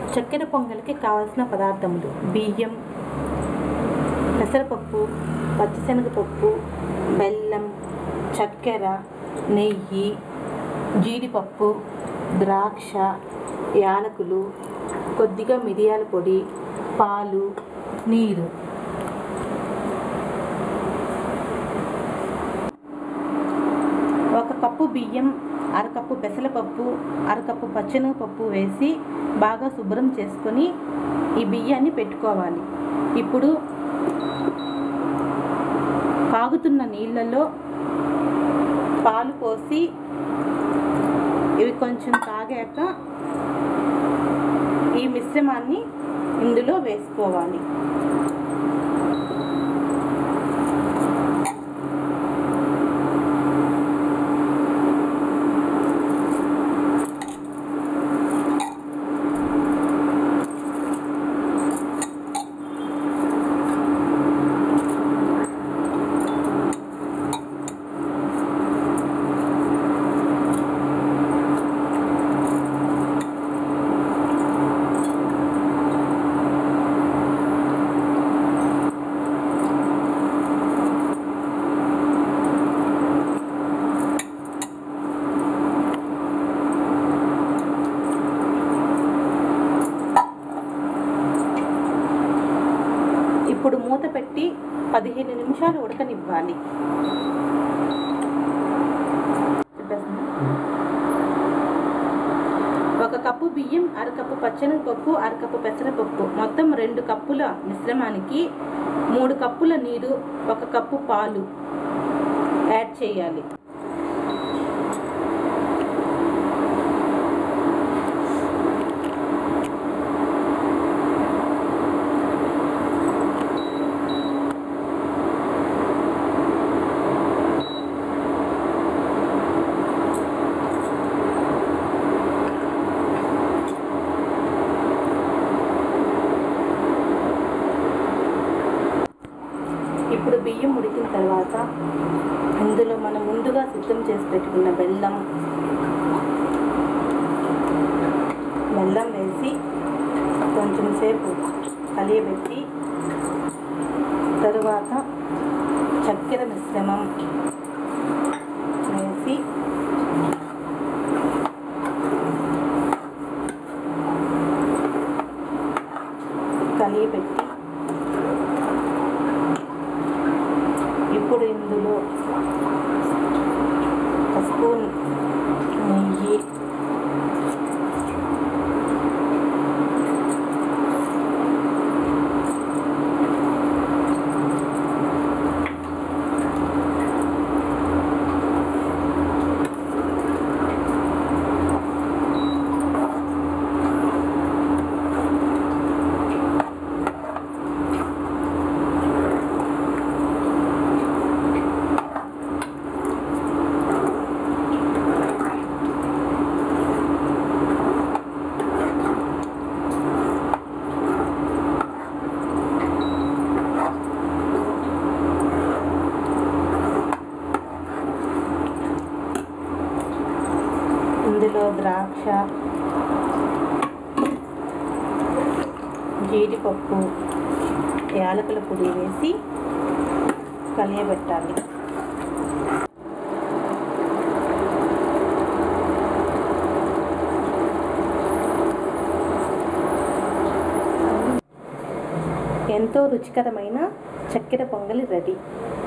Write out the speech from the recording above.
చక్కెర పొంగల్కి కావలసిన పదార్థములు బియ్యం పెసరపప్పు పచ్చిశనగపప్పు బెల్లం చక్కెర నెయ్యి జీడిపప్పు ద్రాక్ష యాలకులు కొద్దిగా మిరియాల పొడి పాలు నీరు ఒక కప్పు బియ్యం అరకప్పు పెసరపప్పు అరకప్పు పచ్చెనగపప్పు వేసి బాగా శుభ్రం చేసుకొని ఈ బియ్యాన్ని పెట్టుకోవాలి ఇప్పుడు కాగుతున్న నీళ్ళలో పాలు పోసి ఇవి కొంచెం కాగాక ఈ మిశ్రమాన్ని ఇందులో వేసుకోవాలి ఇప్పుడు మూత పెట్టి పదిహేను నిమిషాలు ఉడకనివ్వాలి ఒక కప్పు బియ్యం అరకప్పు పచ్చనగపప్పు అరకప్పు పెసరపప్పు మొత్తం రెండు కప్పుల మిశ్రమానికి మూడు కప్పుల నీరు ఒక కప్పు పాలు యాడ్ చేయాలి ఇప్పుడు బియ్యం ఉడికిన తర్వాత ఇందులో మనం ముందుగా సిద్ధం చేసి పెట్టుకున్న బెల్లం బెల్లం వేసి కొంచెం సేపు కలియబెట్టి తరువాత చక్కెర మిశ్రమం వేసి కలియబెట్టి ఇప్పుడు ఇందులో ఒక స్పూన్ నెయ్యి ఇందులో ద్రాక్ష జీడిపప్పు యాలకుల పొడి వేసి కలియబెట్టాలి ఎంతో రుచికరమైన చక్కెర పొంగలి రెడీ